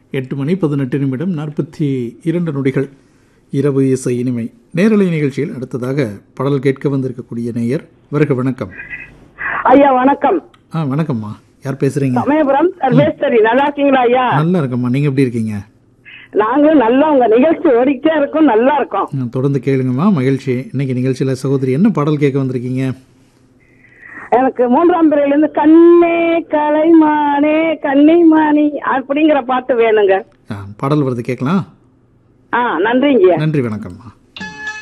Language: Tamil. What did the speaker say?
எட்டு மணி பதினெட்டு நிமிடம் நாற்பத்தி இரண்டு நொடிகள் இரவு இசை இனிமை நேரலை நிகழ்ச்சியில் அடுத்ததாக பாடல் கேட்க வந்திருக்கக்கூடிய நேயர் வருக வணக்கம் ஐயா வணக்கம் ஆ வணக்கம்மா யார் பேசுறீங்க சமயபுரம் சர்வேஸ்வரி நல்லா இருக்கீங்களா ஐயா நல்லா இருக்கம்மா நீங்க எப்படி இருக்கீங்க நாங்களும் நல்லா உங்க நிகழ்ச்சி ஓடிக்கிட்டே இருக்கோம் நல்லா இருக்கோம் ம், தொடர்ந்து கேளுங்கம்மா மகிழ்ச்சி இன்னைக்கு நிகழ்ச்சியில சகோதரி என்ன பாடல் கேட்க வந்திருக்கீங்க எனக்கு மூன்றாம் பிறையில இருந்து கண்ணே கலைமானே கன்னிமானி அப்படிங்கிற பாட்டு வேணுங்க ஆ, பாடல் வருது கேட்கலாம் ஆ நன்றிங்க நன்றி வணக்கம்மா